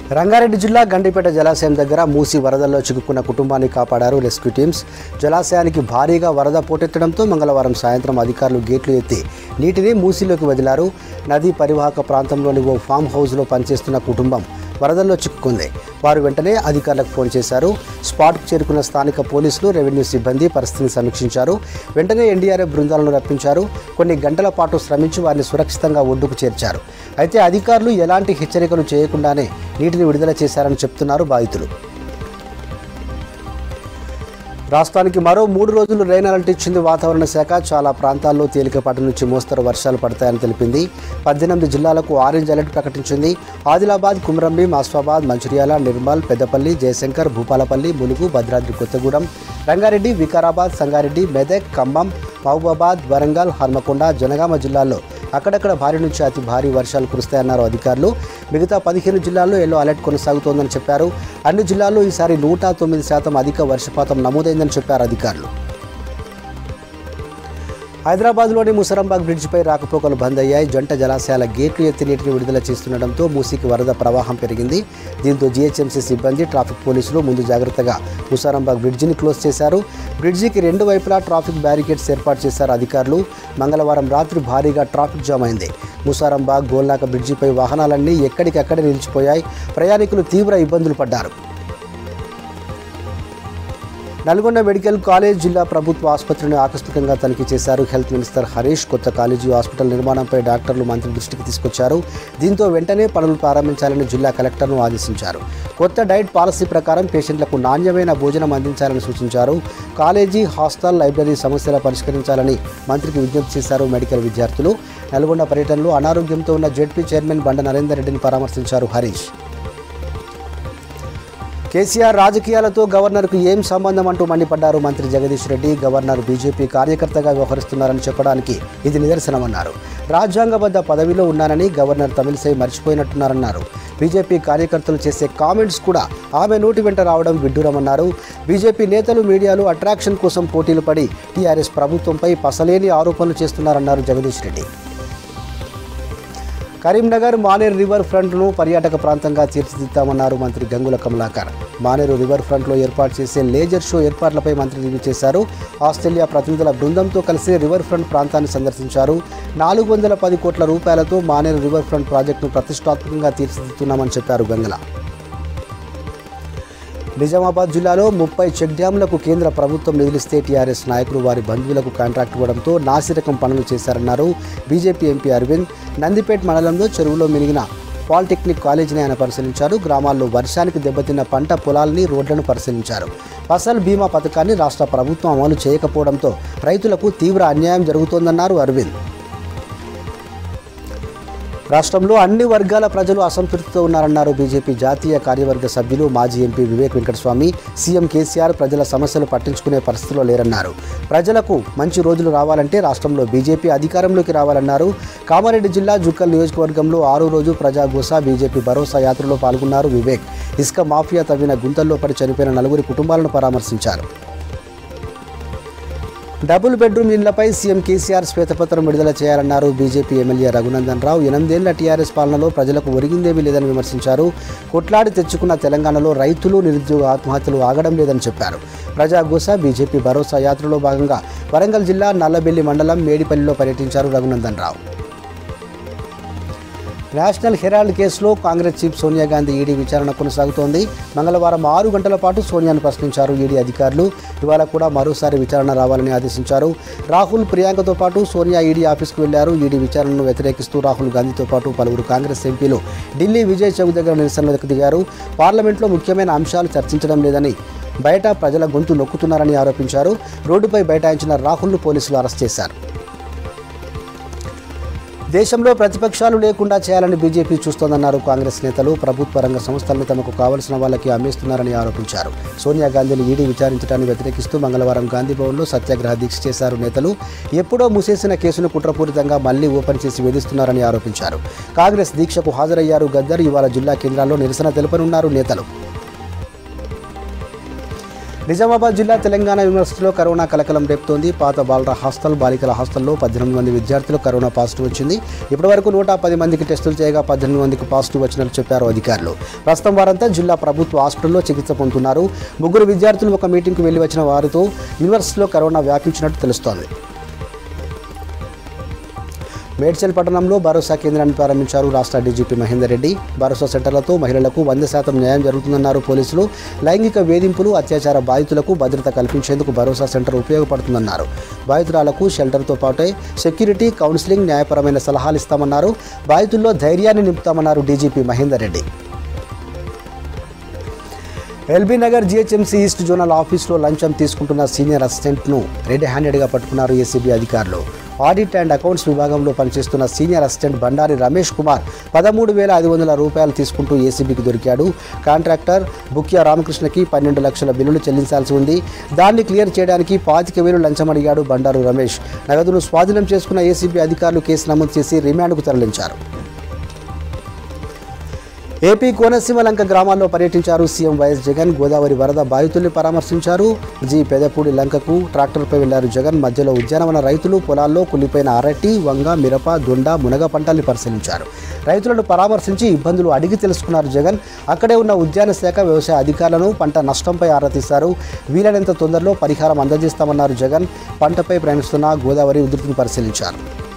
రంగారెడ్డి జిల్లా గండిపేట జలాశయం దగ్గర మూసి వరదల్లో చిక్కుకున్న కుటుంబాన్ని కాపాడారు రెస్క్యూ టీమ్స్ జలాశయానికి భారీగా వరద పోటెత్తడంతో మంగళవారం సాయంత్రం అధికారులు గేట్లు ఎత్తి నీటిని మూసిలోకి వదిలారు నదీ పరివాహక ప్రాంతంలోని ఓ ఫామ్ హౌస్లో పనిచేస్తున్న కుటుంబం వరదల్లో చిక్కుకుంది వారు వెంటనే అధికారులకు ఫోన్ చేశారు స్పాట్కు చేరుకున్న స్థానిక పోలీసులు రెవెన్యూ సిబ్బంది పరిస్థితిని సమీక్షించారు వెంటనే ఎన్డీఆర్ఎఫ్ బృందాలను రప్పించారు కొన్ని గంటల పాటు శ్రమించి వారిని సురక్షితంగా ఒడ్డుకు చేర్చారు అయితే అధికారులు ఎలాంటి హెచ్చరికలు చేయకుండానే నీటిని విడుదల చేశారని చెప్తున్నారు బాధితులు రాష్ట్రానికి మరో మూడు రోజులు రెయిన్ అలర్ట్ ఇచ్చింది వాతావరణ శాఖ చాలా ప్రాంతాల్లో తేలికపాటి నుంచి మోస్తరు వర్షాలు పడతాయని తెలిపింది పద్దెనిమిది జిల్లాలకు ఆరెంజ్ అలర్ట్ ప్రకటించింది ఆదిలాబాద్ కుమ్రంభీం ఆస్ఫాబాద్ మంచిర్యాల నిర్మల్ పెద్దపల్లి జయశంకర్ భూపాలపల్లి ములుగు భద్రాద్రి కొత్తగూడెం రంగారెడ్డి వికారాబాద్ సంగారెడ్డి మెదక్ ఖమ్మం మహబూబాబాద్ వరంగల్ హన్మకొండ జనగామ జిల్లాల్లో అక్కడక్కడ భారీ నుంచి అతి భారీ వర్షాలు కురుస్తాయన్నారు అధికారులు మిగతా పదిహేను జిల్లాల్లో ఎల్లో అలర్ట్ కొనసాగుతోందని చెప్పారు అన్ని జిల్లాల్లో ఈసారి నూట తొమ్మిది శాతం అధిక వర్షపాతం నమోదైందని చెప్పారు అధికారులు హైదరాబాద్లోని ముసరంబాగ్ బ్రిడ్జిపై రాకపోకలు బంద్ అయ్యాయి జంట జలాశయాల గేట్లు ఎత్తి నీటిని విడుదల చేస్తుండటంతో మూసీకి వరద ప్రవాహం పెరిగింది దీంతో జీహెచ్ఎంసీ సిబ్బంది ట్రాఫిక్ పోలీసులు ముందు జాగ్రత్తగా ముసారంబాగ్ బ్రిడ్జిని క్లోజ్ చేశారు బ్రిడ్జికి రెండు వైపులా ట్రాఫిక్ బ్యారికేడ్స్ ఏర్పాటు చేశారు అధికారులు మంగళవారం రాత్రి భారీగా ట్రాఫిక్ జామ్ అయింది ముసారంబాగ్ గోల్నాక బ్రిడ్జిపై వాహనాలన్నీ ఎక్కడికక్కడే నిలిచిపోయాయి ప్రయాణికులు తీవ్ర ఇబ్బందులు పడ్డారు నల్గొండ మెడికల్ కాలేజ్ జిల్లా ప్రభుత్వ ఆసుపత్రిని ఆకస్మికంగా తనిఖీ చేశారు హెల్త్ మినిస్టర్ హరీష్ కొత్త కాలేజీ హాస్పిటల్ నిర్మాణంపై డాక్టర్లు మంత్రి దృష్టికి తీసుకొచ్చారు దీంతో వెంటనే పనులు ప్రారంభించాలని జిల్లా కలెక్టర్ను ఆదేశించారు కొత్త డైట్ పాలసీ ప్రకారం పేషెంట్లకు నాణ్యమైన భోజనం అందించాలని సూచించారు కాలేజీ హాస్టల్ లైబ్రరీ సమస్యల పరిష్కరించాలని మంత్రికి విజ్ఞప్తి చేశారు మెడికల్ విద్యార్థులు నల్గొండ పర్యటనలో అనారోగ్యంతో ఉన్న జెడ్పీ చైర్మన్ బండ నరేందర్ రెడ్డిని పరామర్శించారు హరీష్ కేసీఆర్ రాజకీయాలతో గవర్నర్కు ఏం సంబంధం అంటూ మండిపడ్డారు మంత్రి జగదీష్ రెడ్డి గవర్నర్ బీజేపీ కార్యకర్తగా వ్యవహరిస్తున్నారని చెప్పడానికి ఇది నిదర్శనమన్నారు రాజ్యాంగబద్ధ పదవిలో ఉన్నానని గవర్నర్ తమిళసై మర్చిపోయినట్టున్నారన్నారు బీజేపీ కార్యకర్తలు చేసే కామెంట్స్ కూడా ఆమె నోటి వెంట రావడం విడ్డూరమన్నారు బీజేపీ నేతలు మీడియాలు అట్రాక్షన్ కోసం పోటీలు పడి టీఆర్ఎస్ ప్రభుత్వంపై పసలేని ఆరోపణలు చేస్తున్నారన్నారు జగదీష్ రెడ్డి కరీంనగర్ మానేరు రివర్ ఫ్రంట్ను పర్యాటక ప్రాంతంగా తీర్చిదిద్దామన్నారు మంత్రి గంగుల కమలాకర్ మానేరు రివర్ ఫ్రంట్లో ఏర్పాటు చేసే లేజర్ షో ఏర్పాట్లపై మంత్రి రివ్యూ చేశారు ఆస్ట్రేలియా ప్రతినిధుల బృందంతో కలిసి రివర్ ఫ్రంట్ ప్రాంతాన్ని సందర్శించారు నాలుగు వందల పది కోట్ల రూపాయలతో మానేరు రివర్ ఫ్రంట్ ప్రాజెక్టును ప్రతిష్టాత్మకంగా తీర్చిదిద్దుతున్నామని చెప్పారు గంగల నిజామాబాద్ జిల్లాలో ముప్పై చెక్ డ్యాంలకు కేంద్ర ప్రభుత్వం నిధులిస్తే టీఆర్ఎస్ నాయకులు వారి బంధువులకు కాంట్రాక్ట్ ఇవ్వడంతో నాసిరకం పనులు చేశారన్నారు బీజేపీ ఎంపీ అరవింద్ నందిపేట్ మండలంలో చెరువులో మినిగిన పాలిటెక్నిక్ కాలేజీని ఆయన పరిశీలించారు గ్రామాల్లో వర్షానికి దెబ్బతిన్న పంట పొలాల్ని రోడ్లను పరిశీలించారు ఫసల్ బీమా పథకాన్ని రాష్ట్ర ప్రభుత్వం అమలు చేయకపోవడంతో రైతులకు తీవ్ర అన్యాయం జరుగుతోందన్నారు అరవింద్ రాష్ట్రంలో అన్ని వర్గాల ప్రజలు అసంతృప్తితో ఉన్నారన్నారు బీజేపీ జాతీయ కార్యవర్గ సభ్యులు మాజీ MP Vivek Venkataswamy CM KCR ప్రజల సమస్యలు పట్టించుకునే పరిస్థితిలో లేరన్నారు ప్రజలకు మంచి రోజులు రావాలంటే రాష్ట్రంలో బీజేపీ అధికారంలోకి రావాలన్నారు కామారెడ్డి జిల్లా జుక్కల్ నియోజకవర్గంలో ఆరో రోజు ప్రజాగోస బీజేపీ భరోసా యాత్రలో పాల్గొన్నారు వివేక్ ఇసుక మాఫియా తవ్విన గుంతల్లో పడి చనిపోయిన నలుగురి కుటుంబాలను పరామర్శించారు డబుల్ బెడ్రూమ్ ఇళ్లపై సీఎం కేసీఆర్ శ్వేతపత్రం విడుదల చేయాలన్నారు బీజేపీ ఎమ్మెల్యే రఘునందన్ రావు ఎనిమిదేళ్ల టీఆర్ఎస్ పాలనలో ప్రజలకు ఒరిగిందేమీ లేదని విమర్శించారు కొట్లాడి తెచ్చుకున్న తెలంగాణలో రైతులు నిరుద్యోగ ఆత్మహత్యలు ఆగడం లేదని చెప్పారు ప్రజాగోస బీజేపీ భరోసా యాత్రలో భాగంగా వరంగల్ జిల్లా నల్లబెల్లి మండలం మేడిపల్లిలో పర్యటించారు రఘునందన్ రావు నేషనల్ హెరాల్డ్ కేసులో కాంగ్రెస్ చీఫ్ సోనియా గాంధీ ఈడీ విచారణ కొనసాగుతోంది మంగళవారం ఆరు గంటల పాటు సోనియాను ప్రశ్నించారు ఈడీ అధికారులు ఇవాళ కూడా మరోసారి విచారణ రావాలని ఆదేశించారు రాహుల్ ప్రియాంకతో పాటు సోనియా ఈడీ ఆఫీస్కు వెళ్లారు ఈడీ విచారణను వ్యతిరేకిస్తూ రాహుల్ గాంధీతో పాటు పలువురు కాంగ్రెస్ ఎంపీలు ఢిల్లీ విజయ్ చౌక్ దగ్గర నిరసనలకు దిగారు పార్లమెంట్లో ముఖ్యమైన అంశాలు చర్చించడం లేదని బయట ప్రజల గొంతు నొక్కుతున్నారని ఆరోపించారు రోడ్డుపై బైఠాయించిన రాహుల్ను పోలీసులు అరెస్ట్ చేశారు దేశంలో ప్రతిపక్షాలు లేకుండా చేయాలని బీజేపీ చూస్తోందన్నారు కాంగ్రెస్ నేతలు ప్రభుత్వ రంగ సంస్థలను తమకు కావలసిన వాళ్ళకి అమ్మేస్తున్నారని ఆరోపించారు సోనియా గాంధీని ఈడీ విచారించడాన్ని వ్యతిరేకిస్తూ మంగళవారం గాంధీ భవన్లో సత్యాగ్రహ దీక్ష చేశారు నేతలు ఎప్పుడో మూసేసిన కేసును కుట్రపూరితంగా మళ్లీ ఓపెన్ చేసి వేధిస్తున్నారని ఆరోపించారు కాంగ్రెస్ దీక్షకు హాజరయ్యారు గద్దర్ ఇవాళ జిల్లా కేంద్రాల్లో నిరసన తెలుపనున్నారు నేతలు నిజామాబాద్ జిల్లా తెలంగాణ యూనివర్సిటీలో కరోనా కలకలం రేపుతోంది పాత బాలర హాస్టల్ బాలికల హాస్టల్లో పద్దెనిమిది మంది విద్యార్థులు కరోనా పాజిటివ్ వచ్చింది ఇప్పటివరకు నూట పది మందికి టెస్టులు చేయగా పద్దెనిమిది మందికి పాజిటివ్ వచ్చినట్లు చెప్పారు అధికారులు ప్రస్తుతం వారంతా జిల్లా ప్రభుత్వ హాస్పిటల్లో చికిత్స పొందుతున్నారు ముగ్గురు విద్యార్థులు ఒక మీటింగ్కు వెళ్లి వచ్చిన వారితో యూనివర్సిటీలో కరోనా వ్యాపించినట్టు తెలుస్తోంది మేడ్చల్ పట్టణంలో భరోసా కేంద్రాన్ని ప్రారంభించారు రాష్ట్ర డీజీపీ మహేందర్ రెడ్డి భరోసా సెంటర్లతో మహిళలకు వంద శాతం న్యాయం జరుగుతుందన్నారు పోలీసులు లైంగిక వేధింపులు అత్యాచార బాధితులకు భద్రత కల్పించేందుకు భరోసా సెంటర్ ఉపయోగపడుతుందన్నారు బాధితురాలకు షెల్టర్తో పాటే సెక్యూరిటీ కౌన్సిలింగ్ న్యాయపరమైన సలహాలు ఇస్తామన్నారు బాధితుల్లో ధైర్యాన్ని నింపుతామన్నారు DGP Mahender Reddy LB Nagar GHMC east zonal ఆఫీస్లో లంచం తీసుకుంటున్న సీనియర్ అసిస్టెంట్ను రెడ్ హ్యాండెడ్గా పట్టుకున్నారు ఏసీబీ అధికారులు ఆడిట్ అండ్ అకౌంట్స్ విభాగంలో పనిచేస్తున్న సీనియర్ అసిస్టెంట్ బండారి రమేష్ కుమార్ పదమూడు వేల ఐదు వందల రూపాయలు తీసుకుంటూ ఏసీబీకి దొరికాడు కాంట్రాక్టర్ బుక్యా రామకృష్ణకి పన్నెండు లక్షల బిల్లులు చెల్లించాల్సి ఉంది దాన్ని క్లియర్ చేయడానికి పాతిక వేలు లంచం అడిగాడు బండారు రమేష్ నగదును స్వాధీనం చేసుకున్న ఏసీబీ అధికారులు కేసు నమోదు చేసి రిమాండ్కు తరలించారు ఏపీ కోనసీమ లంక గ్రామాల్లో పర్యటించారు సీఎం వైఎస్ జగన్ గోదావరి వరద బాధితుల్ని పరామర్శించారు జీ పెదపూడి లంకకు ట్రాక్టర్పై వెళ్లారు జగన్ మధ్యలో ఉద్యానవన రైతులు పొలాల్లో కులిపోయిన అరటి వంగ మిరప దొండ మునగ పంటల్ని పరిశీలించారు రైతులను పరామర్శించి ఇబ్బందులు అడిగి తెలుసుకున్నారు జగన్ అక్కడే ఉన్న ఉద్యాన శాఖ వ్యవసాయ అధికారులను పంట నష్టంపై ఆరా తీశారు వీలైనంత తొందరలో పరిహారం అందజేస్తామన్నారు జగన్ పంటపై ప్రయాణిస్తున్న గోదావరి ఉధృతిని పరిశీలించారు